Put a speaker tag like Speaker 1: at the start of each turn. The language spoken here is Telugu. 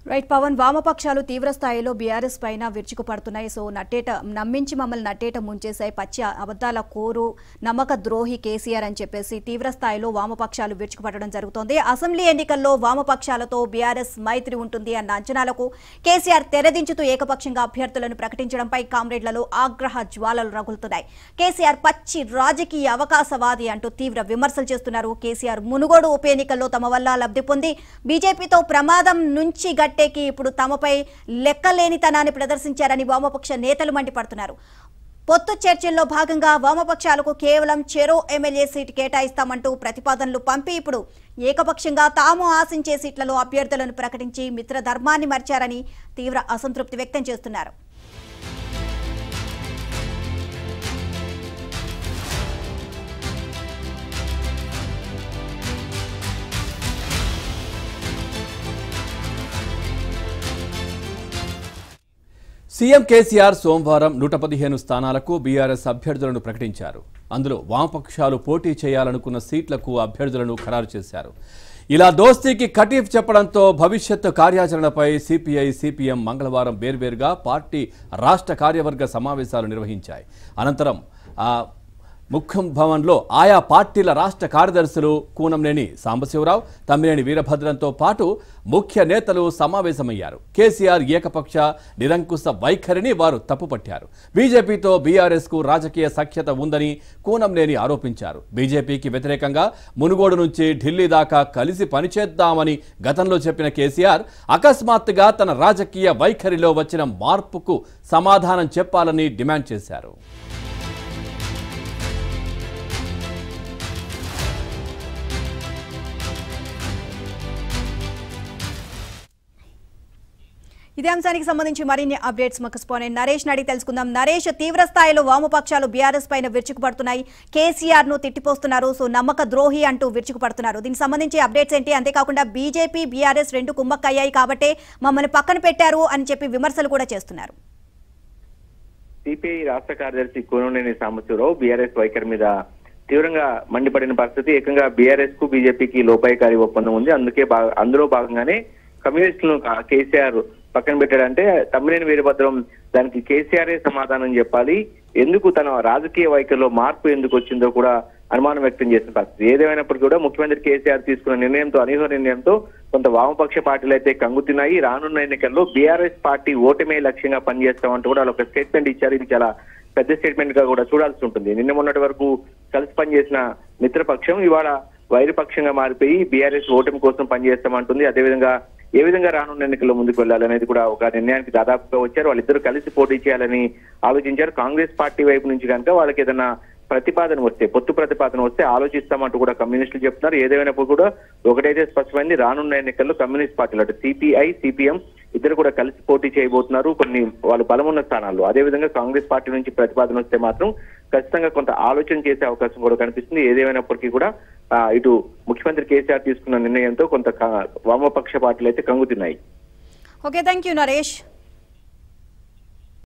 Speaker 1: రైట్ పవన్ వామపక్షాలు తీవ్ర స్థాయిలో బీఆర్ఎస్ పైన విరుచుకుపడుతున్నాయి సో నట్టేట నమ్మించి మమ్మల్ని నట్టేట ముంచేశాయి పచ్చి అబద్దాల కోరు నమ్మక ద్రోహి కేసీఆర్ అని చెప్పేసి తీవ్ర స్థాయిలో వామపక్షాలు విరుచుకుపడడం జరుగుతోంది అసెంబ్లీ ఎన్నికల్లో వామపక్షాలతో బీఆర్ఎస్ మైత్రి ఉంటుంది అన్న అంచనాలకు కేసీఆర్ తెరదించుతూ ఏకపక్షంగా అభ్యర్థులను ప్రకటించడంపై కామ్రేడ్లలో ఆగ్రహ జ్వాలలు రగులుతున్నాయి కేసీఆర్ పచ్చి రాజకీయ అవకాశవాది అంటూ తీవ్ర విమర్శలు చేస్తున్నారు కేసీఆర్ మునుగోడు ఉప ఎన్నికల్లో తమ వల్ల లబ్ధి పొంది బీజేపీతో ప్రమాదం నుంచి గట్టేకి ఇప్పుడు తమపై లెక్కలేనితనాన్ని ప్రదర్శించారని వామపక్ష నేతలు మండిపడుతున్నారు పొత్తు చర్చల్లో భాగంగా వామపక్షాలకు కేవలం చెరో ఎమ్మెల్యే సీటు కేటాయిస్తామంటూ ప్రతిపాదనలు పంపి ఇప్పుడు ఏకపక్షంగా తాము ఆశించే సీట్లలో అభ్యర్థులను ప్రకటించి మిత్రధర్మాన్ని మర్చారని తీవ్ర అసంతృప్తి వ్యక్తం చేస్తున్నారు
Speaker 2: సీఎం కేసీఆర్ సోమవారం నూట పదిహేను స్థానాలకు బీఆర్ఎస్ అభ్యర్థులను ప్రకటించారు అందులో వామపక్షాలు పోటీ చేయాలనుకున్న సీట్లకు అభ్యర్థులను ఖరారు చేశారు ఇలా దోస్తీకి కటీఫ్ చెప్పడంతో భవిష్యత్తు కార్యాచరణపై సిపిఐ సిపిఎం మంగళవారం వేర్వేరుగా పార్టీ రాష్ట్ర కార్యవర్గ సమావేశాలు నిర్వహించాయి అనంతరం ఆ ముఖ్యం భవన్లో ఆయా పార్టీల రాష్ట్ర కార్యదర్శులు కూనంనేని సాంబశివరావు తమ్మినేని వీరభద్రంతో పాటు ముఖ్య నేతలు సమావేశమయ్యారు కేసీఆర్ ఏకపక్ష నిరంకుశ వైఖరిని వారు తప్పుపట్టారు బీజేపీతో బీఆర్ఎస్కు రాజకీయ సఖ్యత ఉందని కూనంనేని ఆరోపించారు బీజేపీకి వ్యతిరేకంగా మునుగోడు నుంచి ఢిల్లీ దాకా కలిసి పనిచేద్దామని గతంలో చెప్పిన కేసీఆర్ అకస్మాత్తుగా తన రాజకీయ వైఖరిలో వచ్చిన మార్పుకు సమాధానం చెప్పాలని డిమాండ్ చేశారు
Speaker 1: ఇదే అంశానికి సంబంధించి మరిన్ని అప్డేట్స్ మాకు స్పోనెంట్ నరేష్ అడిగి తెలుసుకుందాం నరేష్ తీవ్ర స్థాయిలో వామపక్షాలు బీఆర్ఎస్ పైన విరుచుకుపడుతున్నాయి కేసీఆర్ ను తిట్టిపోస్తున్నారు సో నమ్మక ద్రోహి అంటూ విరుచుకుపడుతున్నారు దీనికి సంబంధించి అప్డేట్స్ ఏంటి అంతేకాకుండా బీజేపీ బీఆర్ఎస్ రెండు కుమ్మక్కయ్యాయి కాబట్టే మమ్మల్ని పక్కన పెట్టారు అని చెప్పి విమర్శలు కూడా చేస్తున్నారు
Speaker 3: సిపిఐ రాష్ట్ర కార్యదర్శి కోననేని సాంబశివరావు బీఆర్ఎస్ వైఖరి మీద తీవ్రంగా మండిపడిన పరిస్థితి ఏకంగా బీఆర్ఎస్ కు బీజేపీకి లోపాయకారి ఒప్పందం ఉంది అందుకే బా- అందులో భాగంగానే కమ్యూనిస్టులను కా- కేసీఆర్ పక్కన పెట్టాడంటే తమ్మినేని వీరభద్రం దానికి కేసీఆర్ సమాధానం చెప్పాలి ఎందుకు తన రాజకీయ వైఖరిలో మార్పు ఎందుకు వచ్చిందో కూడా అనుమానం వ్యక్తం చేసిన పరిస్థితి ఏదేమైనప్పటికీ కూడా ముఖ్యమంత్రి కేసీఆర్ తీసుకున్న నిర్ణయంతో అనూహ్య నిర్ణయంతో కొంత వామపక్ష పార్టీలు అయితే కంగుతున్నాయి రానున్న ఎన్నికల్లో బీఆర్ఎస్ పార్టీ ఓటమే లక్ష్యంగా పనిచేస్తామంటూ కూడా వాళ్ళు ఒక స్టేట్మెంట్ ఇచ్చారు ఇది చాలా పెద్ద స్టేట్మెంట్ గా కూడా చూడాల్సి ఉంటుంది నిన్న మొన్నటి వరకు కలిసి పనిచేసిన మిత్రపక్షం ఇవాళ వైరపక్షంగా మారిపోయి బీఆర్ఎస్ ఓటమి కోసం పనిచేస్తామంటుంది అదేవిధంగా ఏ విధంగా రానున్న ఎన్నికల్లో ముందుకు వెళ్ళాలనేది కూడా ఒక నిర్ణయానికి దాదాపుగా వచ్చారు వాళ్ళిద్దరూ కలిసి పోటీ చేయాలని ఆలోచించారు కాంగ్రెస్ పార్టీ వైపు నుంచి కనుక వాళ్ళకి ఏదైనా ప్రతిపాదన వస్తే పొత్తు ప్రతిపాదన వస్తే ఆలోచిస్తామంటూ కూడా కమ్యూనిస్టులు చెప్తున్నారు ఏదేమైనప్పుడు కూడా ఒకటైతే స్పష్టమైంది రానున్న ఎన్నికల్లో కమ్యూనిస్ట్ పార్టీలు అంటే సిపిఐ సిపిఎం ఇద్దరు కూడా కలిసి పోటీ చేయబోతున్నారు కొన్ని వాళ్ళు బలమున్న స్థానాల్లో అదేవిధంగా కాంగ్రెస్ పార్టీ నుంచి ప్రతిపాదన వస్తే మాత్రం ఖచ్చితంగా కొంత ఆలోచన చేసే అవకాశం కూడా కనిపిస్తుంది ఏదేమైనప్పటికీ కూడా ఆ, ఇటు ముఖ్యమంత్రి కేసీఆర్ తీసుకున్న నిర్ణయంతో కొంత కా- వామపక్ష పార్టీలు అయితే కంగుతున్నాయి
Speaker 1: ఓకే థ్యాంక్ యూ నరేష్